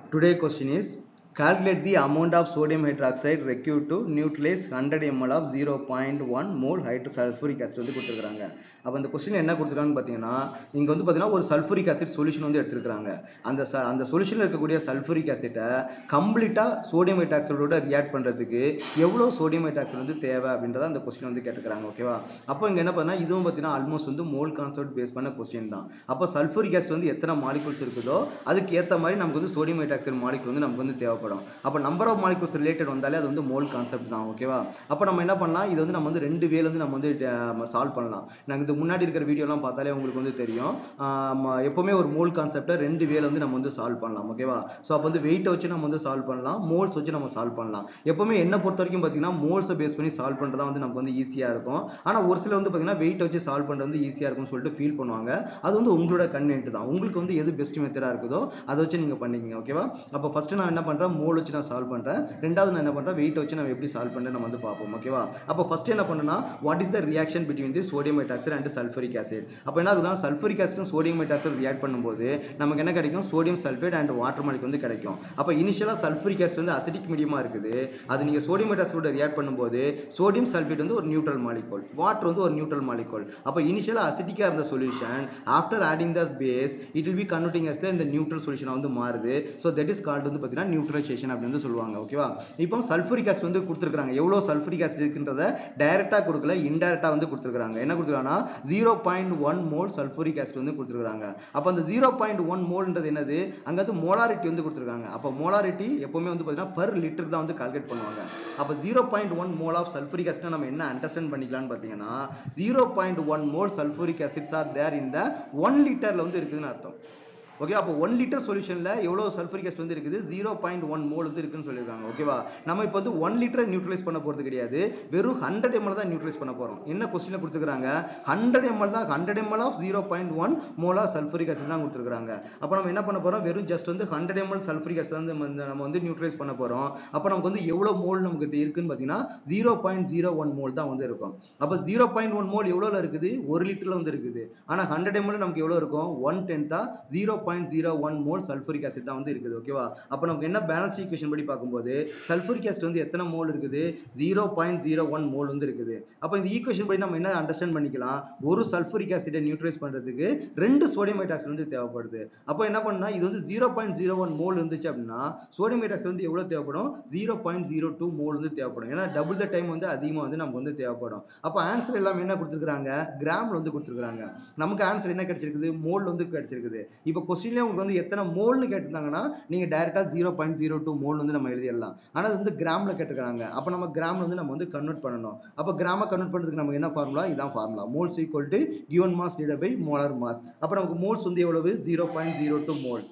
Today question is calculate the amount of sodium hydroxide required to neutralize 100 ml of 0.1 mole hydrosulfuric acid வந்து கொடுத்துருக்காங்க அப்போ அந்த question என்ன கொடுத்துருக்காங்கன்னு பார்த்தீங்கன்னா இங்க வந்து பார்த்தீங்கன்னா ஒரு சல்ஃபூரிக் ஆசிட் சொல்யூஷன் வந்து எடுத்திருக்காங்க அந்த ச- அந்த சொல்யூஷனில் இருக்கக்கூடிய சல்ஃபூரிக் ஆசிட்டை கம்ப்ளீட்டாக சோடியம் ஹைட்ராக்சைடோட ரியாக்ட் பண்ணுறதுக்கு எவ்வளோ சோடியம் ஹைட்ராக்சைடு வந்து தேவை அப்படின்றத அந்த கொஸ்டின் வந்து கேட்டுக்கிறாங்க ஓகேவா அப்போ இங்கே என்ன பண்ணா இதுவும் பார்த்தீங்கன்னா ஆல்மோஸ்ட் வந்து மோல் கான்செப்ட் பேஸ் பண்ண கொஸ்டின் தான் அப்போ சல்ஃபூரிக் ஆசிட் வந்து எத்தனை மாலிகூல்ஸ் இருக்குதோ அதுக்கு ஏற்ற மாதிரி நமக்கு வந்து சோடியம் ஹைட்ராக்சைடு மாலிகூல் வந்து நமக்கு வந்து தேவைப்படும் அப்போ நம்பர் ஆஃப் மாலிகூல்ஸ் ரிலேட்டட் வந்தாலே அது வந்து மோல் கான்செப்ட் தான் ஓகேவா அப்போ நம்ம என்ன பண்ணலாம் இது வந்து நம்ம வந்து ரெண்டு வேல வந்து நம்ம வந்து சால்வ் பண்ணலாம் நாங்கள் இது முன்னாடி இருக்கிற வீடியோலாம் பார்த்தாலே உங்களுக்கு வந்து தெரியும் ஆம், எப்பவுமே ஒரு மோல் கான்செப்டை ரெண்டு வேல வந்து நம்ம வந்து சால்வ் பண்ணலாம் ஓகேவா ஸோ அப்போ வந்து வெயிட்டை வச்சு நம்ம வந்து சால்வ் பண்ணலாம் மோல்ஸ் வச்சு நம்ம சால்வ் பண்ணலாம் எப்பவுமே என்ன பொறுத்த வரைக்கும் பார்த்தீங்கன்னா மோல்ஸை பேஸ் பண்ணி சால்வ் பண்ணுறது வந்து நமக்கு வந்து ஈஸியாக இருக்கும் ஆனால் ஒரு சில வந்து பார்த்தீங்கன்னா வெயிட்டை வச்சு சால்வ் பண்ணுறது வந்து ஈஸியாக இருக்கும்னு சொல்லிட்டு ஃபீல் பண்ணுவாங்க அது வந்து உங்களோட கன்வென்ட் தான் உங்களுக்கு வந்து எது பெஸ்ட் மெத்தடாக இருக்குதோ அதை வச்சு நீங்கள் பண்ணிக்கங்க ஓகேவா அப்போ ஃபர்ஸ்ட் நான் என்ன பண்ணுறேன் மோல் வச்சு நான் சால்வ் பண்ணுறேன் ரெண்டாவது நான் என்ன பண்ணுறேன் வெயிட் வச்சு நம்ம எப்படி சால்வ் பண்ணுறேன் நம்ம வந்து பார்ப்போம் ஓகேவா அப்போ ஃபர்ஸ்ட் என்ன பண்ணணும்னா what is the reaction between the sodium hydroxide and sulphuric acid அப்போ என்ன ஆகுதுன்னா சல்ஃபரிக் ஆசிடும் சோடியம் ஹைட்ராக்சைடு ரியாக்ட் பண்ணும்போது நமக்கு என்ன கிடைக்கும் சோடியம் சல்ஃபேட் அண்ட் வாட்டர் மாலிக் வந்து கிடைக்கும் அப்போ இனிஷியலாக சல்ஃபரிக் ஆசிட் வந்து அசிடிக் மீடியமா இருக்குது அது நீங்கள் சோடியம் ஹைட்ராக்சைடு ரியாக்ட் பண்ணும்போது சோடியம் சல்ஃபேட் வந்து ஒரு நியூட்ரல் மாலிகூல் வாட்டர் வந்து ஒரு நியூட்ரல் மாலிகூல் அப்போ இனிஷியலாக அசிடிக்காக இருந்த solution after adding the base it will be converting as the இந்த நியூட்ரல் சொல்யூஷனாக வந்து மாறுது ஸோ தட் இஸ் கால்ட் வந்து பார்த்தீங்கன்னா நியூட்ரலைசேஷன் அப்படின்னு வந்து சொல்லுவாங்க ஓகேவா இப்போ சல்ஃபரிக் ஆசிட் வந்து கொடுத்துருக்காங்க எவ்வளோ சல்ஃபரிக் ஆசிட் இருக்குன்றத டைரெக்டாக கொடுக்கல இன்டைரக்டாக வந்து கொடுத்துருக்காங்க என்ன கொடுத்துருக்காங்கன்னா zero point one mole sulphuric acid வந்து கொடுத்துருக்காங்க அப்போ அந்த ஜீரோ பாயிண்ட் ஒன் மோல்ன்றது என்னது அங்கே வந்து மோலாரிட்டி வந்து கொடுத்துருக்காங்க அப்போ மோலாரிட்டி எப்பவுமே வந்து பார்த்தீங்கன்னா பர் லிட்டர் தான் வந்து கால்குலேட் பண்ணுவாங்க அப்போ zero point one mole of sulphuric acid நம்ம என்ன அண்டர்ஸ்டாண்ட் பண்ணிக்கலாம்னு பார்த்தீங்கன்னா zero point one mole sulphuric acids are there இந்த ஒன் லிட்டர்ல வந்து இருக்குதுன்னு அர்த்தம் ஓகே அப்போ ஒன் லிட்டர் சொல்யூஷன்ல எவ்வளவு சல்ஃபரிக் ஆசிட் வந்து இருக்குது ஜீரோ பாயிண்ட் ஒன் மோல் வந்து இருக்குன்னு சொல்லியிருக்காங்க ஓகேவா நம்ம இப்போ வந்து ஒன் லிட்டர் நியூட்ரலைஸ் பண்ண போறது கிடையாது வெறும் ஹண்ட்ரட் எம்எல் தான் நியூட்ரலைஸ் பண்ண போறோம் என்ன கொஸ்டின்ல கொடுத்துருக்காங்க ஹண்ட்ரட் எம்எல் தான் hundred ML of zero point one மோலா சல்ஃபரிக் ஆசிட் தான் கொடுத்துருக்காங்க அப்போ நம்ம என்ன பண்ண போறோம் வெறும் ஜஸ்ட் வந்து ஹண்ட்ரட் எம்எல் சல்ஃபரிக் ஆசிட் வந்து நம்ம நம்ம வந்து நியூட்ரலைஸ் பண்ண போறோம் அப்போ நமக்கு வந்து எவ்வளவு மோல் நமக்கு இது இருக்குன்னு பார்த்தீங்கன்னா zero point zero one mole தான் வந்து இருக்கும் அப்போ ஜீரோ பாயிண்ட் ஒன் மோல் எவ்வளோல இருக்குது ஒரு லிட்டர்ல வந்து இருக்குது ஆனா ஹண்ட்ரட் எம்எல் நமக்கு எவ்வளோ இருக்கும் ஒன் டென்த்தா zero point zero one mole sulphuric acid தான் வந்து இருக்குது ஓகேவா அப்போ நமக்கு என்ன பேலன்ஸ் ஈக்குவேஷன் படி பார்க்கும்போது சல்ஃபரிக் ஆசிட் வந்து எத்தனை மோல் இருக்குது zero point zero one mole வந்து இருக்குது அப்போ இந்த ஈக்குவேஷன் படி நம்ம என்ன அண்டர்ஸ்டாண்ட் பண்ணிக்கலாம் ஒரு சல்ஃபரிக் ஆசிடை நியூட்ரலைஸ் பண்றதுக்கு ரெண்டு சோடியம் ஹைட்ராக்சைடு வந்து தேவைப்படுது அப்போ என்ன பண்ணா இது வந்து zero point zero one mole இருந்துச்சு அப்படின்னா சோடியம் ஹைட்ராக்சைடு வந்து எவ்வளவு தேவைப்படும் zero point zero two mole வந்து தேவைப்படும் ஏன்னா டபுள் த டைம் வந்து அதிகமாக வந்து நமக்கு வந்து தேவைப்படும் அப்போ ஆன்சர் எல்லாமே என்ன கொடுத்துருக்காங்க கிராம்ல வந்து கொடுத்துருக்காங்க நமக்கு ஆன்சர் என்ன கிடைச்சிருக்குது மோல் வந்து கிடைச்சிருக்குது இப்போ கொஸ்டின்லேயே உங்களுக்கு வந்து எத்தனை மோல்னு கேட்டிருந்தாங்கன்னா நீங்க டைரக்டா zero point zero two mole வந்து நம்ம எழுதிடலாம் ஆனா அது வந்து கிராம்ல கேட்டிருக்காங்க அப்போ நம்ம கிராம்ல வந்து நம்ம வந்து கன்வெர்ட் பண்ணணும் அப்போ கிராம கன்வெர்ட் பண்றதுக்கு நமக்கு என்ன ஃபார்முலா இதான் formula moles equal to given mass divide by molar mass அப்போ நமக்கு மோல்ஸ் வந்து எவ்வளவு zero point zero two mole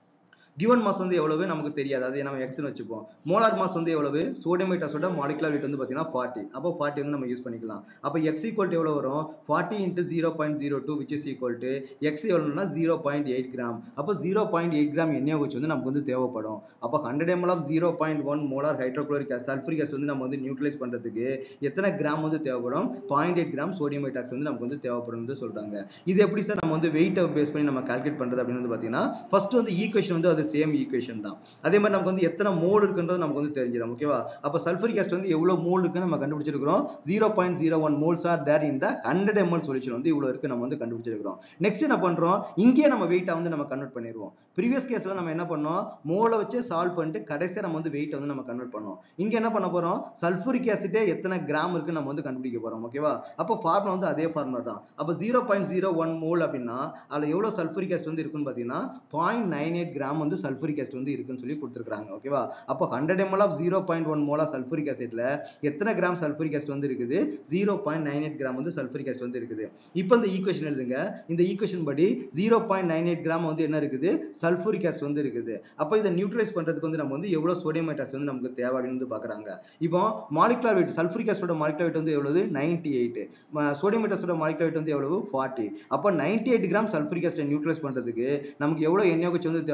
given mass வந்து எவ்வளவு நமக்கு தெரியாது அது நம்ம எக்ஸ்னு வச்சுப்போம் மோலார் மாஸ் வந்து எவ்வளவு சோடியம் ஹைட்ராக்சைடோட மாலிகுலர் weight வந்து பார்த்தீங்கன்னா ஃபார்ட்டி அப்போ ஃபார்ட்டி வந்து நம்ம யூஸ் பண்ணிக்கலாம் அப்போ எக்ஸ் ஈக்குவல் எவ்வளோ வரும் forty into zero point zero two which is equal to X எவ்வளோனா ஜீரோ பாயிண்ட் எயிட் கிராம் அப்போ ஜீரோ பாயிண்ட் எயிட் கிராம் எண்ணெய் வச்சு வந்து நமக்கு வந்து தேவைப்படும் அப்போ hundred ML of zero point one molar hydrochloric sulphuric acid வந்து நம்ம வந்து நியூட்ரலைஸ் பண்ணுறதுக்கு எத்தனை கிராம் வந்து தேவைப்படும் point eight gram sodium hydroxide வந்து நமக்கு வந்து தேவைப்படும் சொல்றாங்க இது எப்படி சார் நம்ம வந்து வெயிட்டை பேஸ் பண்ணி நம்ம கால்குலேட் பண்றது அப்படின்னு வந்து பார்த்தீங்கன்னா ஃபர்ஸ்ட் வந்து ஈக்குவேஷன் வந்து அது சேம் ஈக்குவேஷன் தான் அதே மாதிரி நமக்கு வந்து எத்தனை மோல் இருக்குன்றது நமக்கு வந்து தெரிஞ்சிடும் ஓகேவா அப்போ சல்ஃபரிக் ஆசிட் வந்து எவ்வளவு மோல் இருக்குன்னு நம்ம கண்டுபிடிச்சிருக்கிறோம் zero point zero one moles are there இந்த ஹண்ட்ரட் எம்எல் சொல்யூஷன் வந்து இவ்வளவு இருக்கு நம்ம வந்து கண்டுபிடிச்சிருக்கிறோம் நெக்ஸ்ட் என்ன பண்றோம் இங்கேயே நம்ம வெயிட்டை வந்து நம்ம கன்வெர்ட் பண்ணிடுவோம் ப்ரீவியஸ் கேஸ்ல நம்ம என்ன பண்ணோம் மோலை வச்சு சால்வ் பண்ணிட்டு கடைசியா நம்ம வந்து வெயிட் வந்து நம்ம கன்வெர்ட் பண்ணோம் இங்க என்ன பண்ண போறோம் சல்ஃபரிக் ஆசிட்டே எத்தனை கிராம் இருக்கு நம்ம வந்து கண்டுபிடிக்க போறோம் ஓகேவா அப்போ ஃபார்முலா வந்து அதே ஃபார்முலா தான் அப்போ zero point zero one mole அப்படின்னா அதுல எவ்வளவு சல்ஃபரிக் ஆசிட் வந்து இருக்குன்னு பாத்தீங்கன்னா பாயிண்ட் நைன் எயிட் கிராம் வந்து சல்ஃபரிக் ஆசிட் வந்து இருக்குன்னு சொல்லி கொடுத்துருக்காங்க ஓகேவா அப்போ hundred ML of zero point one மோலா சல்ஃபரிக் ஆசிட்ல எத்தனை கிராம் சல்ஃபரிக் ஆசிட் வந்து இருக்குது zero point nine eight gram வந்து சல்ஃபரிக் ஆசிட் வந்து இருக்குது இப்போ இந்த ஈக்குவேஷன் எழுதுங்க இந்த ஈக்குவேஷன் படி ஜீரோ பாயிண்ட் நைன் எயிட் கிராம் வந்து என்ன இருக்குது சல்ஃபரிக் ஆசிட் வந்து இருக்குது அப்போ இதை நியூட்ரலைஸ் பண்றதுக்கு வந்து நம்ம வந்து எவ்வளவு சோடியம் ஹைட்ராக்சைடு வந்து நமக்கு தேவை அப்படின்னு வந்து பாக்குறாங்க இப்போ மாலிகுலர் weight சல்ஃபரிக் ஆசிடோட மாலிகுலர் weight வந்து எவ்வளவு நைன்டி எயிட் சோடியம் ஹைட்ராக்சைடோட மாலிகுலர் weight வந்து எவ்வளவு ஃபார்ட்டி அப்போ ninety eight gram sulphuric acid neutralise பண்றதுக்கு நமக்கு எவ்வளவு எண்ணெய் வந்து தேவைப்படும்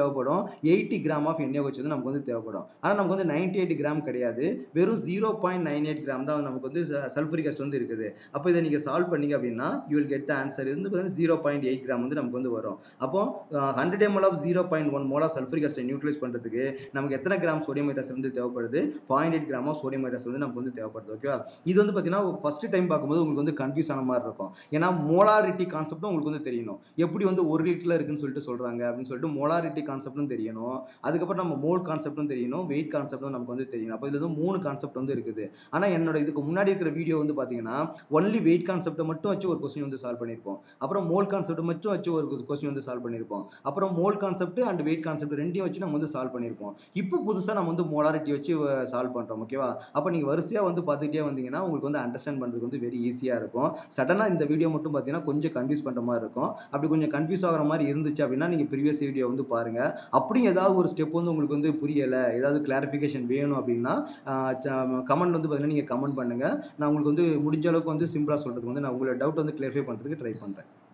எயிட்டி கிராம் ஆஃப் NaOH வந்து நமக்கு வந்து தேவைப்படும் ஆனா நமக்கு வந்து நைன்டி எயிட் கிராம் கிடையாது வெறும் zero point nine eight gram தான் நமக்கு வந்து சல்ஃபரிக் அசிட் வந்து இருக்குது அப்போ இதை நீங்க சால்வ் பண்ணீங்க அப்படின்னா you will get the answer இது வந்து ஜீரோ பாயிண்ட் எயிட் கிராம் வந்து நமக்கு வந்து வரும் அப்போ hundred ML of zero point one மோலா சல்ஃபரிக் அசிட் நியூட்ரலைஸ் பண்றதுக்கு நமக்கு எத்தனை கிராம் சோடியம் ஹைட்ராக்சைடு வந்து தேவைப்படுது point eight gram of sodium hydroxide வந்து நமக்கு வந்து தேவைப்படுது ஓகேவா இது வந்து பாத்தீங்கன்னா ஃபர்ஸ்ட் டைம் பார்க்கும்போது உங்களுக்கு வந்து கன்ஃபியூஸ் ஆன மாதிரி இருக்கும் ஏன்னா மோலாரிட்டி கான்செப்டும் உங்களுக்கு வந்து தெரியணும் எப்படி வந்து ஒரு லிட்டர்ல இருக்குன்னு சொல்லிட்டு சொல்றாங்க அப்படின்னு சொல்லிட்டு மோலாரிட்டி கான்செப்டும் தெரியணும் அதுக்கப்புறம் நம்ம மோல் கான்செப்டும் தெரியணும் வெயிட் கான்செப்டும் நமக்கு வந்து தெரியணும் அப்போ இதுல வந்து மூணு கான்செப்ட் வந்து இருக்குது ஆனா என்னோட இதுக்கு முன்னாடி இருக்கிற வீடியோ வந்து பாத்தீங்கன்னா ஒன்லி வெயிட் கான்செப்ட்டை மட்டும் வச்சு ஒரு கொஸ்டின் வந்து சால்வ் பண்ணியிருப்போம் அப்புறம் மோல் கான்செப்ட் மட்டும் வச்சு ஒரு கொஸ்டின் வந்து சால்வ் பண்ணியிருப்போம் அப்புறம் mole concept and weight concept ரெண்டையும் வச்சு நம்ம வந்து சால்வ் பண்ணியிருப்போம் இப்போ புதுசா நம்ம வந்து மோலாரிட்டி வச்சு சால்வ் பண்றோம் ஓகேவா அப்போ நீங்க வரிசையா வந்து பார்த்துக்கிட்டே வந்தீங்கன்னா உங்களுக்கு வந்து அண்டர்ஸ்டாண்ட் பண்றதுக்கு வந்து வெரி ஈஸியா இருக்கும் சடனா இந்த வீடியோ மட்டும் பார்த்தீங்கன்னா கொஞ்சம் கன்ஃபியூஸ் பண்ற மாதிரி இருக்கும் அப்படி கொஞ்சம் கன்ஃபியூஸ் ஆகிற மாதிரி இருந்துச்சு அப்படின்னா நீங்க ப்ரீவியஸ் வீடியோ வந்து பாருங்க அப்படியும் ஏதாவது ஒரு ஸ்டெப் வந்து உங்களுக்கு வந்து புரியல ஏதாவது கிளாரிஃபிகேஷன் வேணும் அப்படின்னா கமெண்ட் வந்து பார்த்தீங்கன்னா நீங்க கமெண்ட் பண்ணுங்க நான் உங்களுக்கு வந்து முடிஞ்ச அளவுக்கு வந்து சிம்பிளா சொல்றதுக்கு வந்து நான் உங்களோட டவுட் வந்து கிளாரிஃபை பண்றதுக்கு ட்ரை பண்றேன்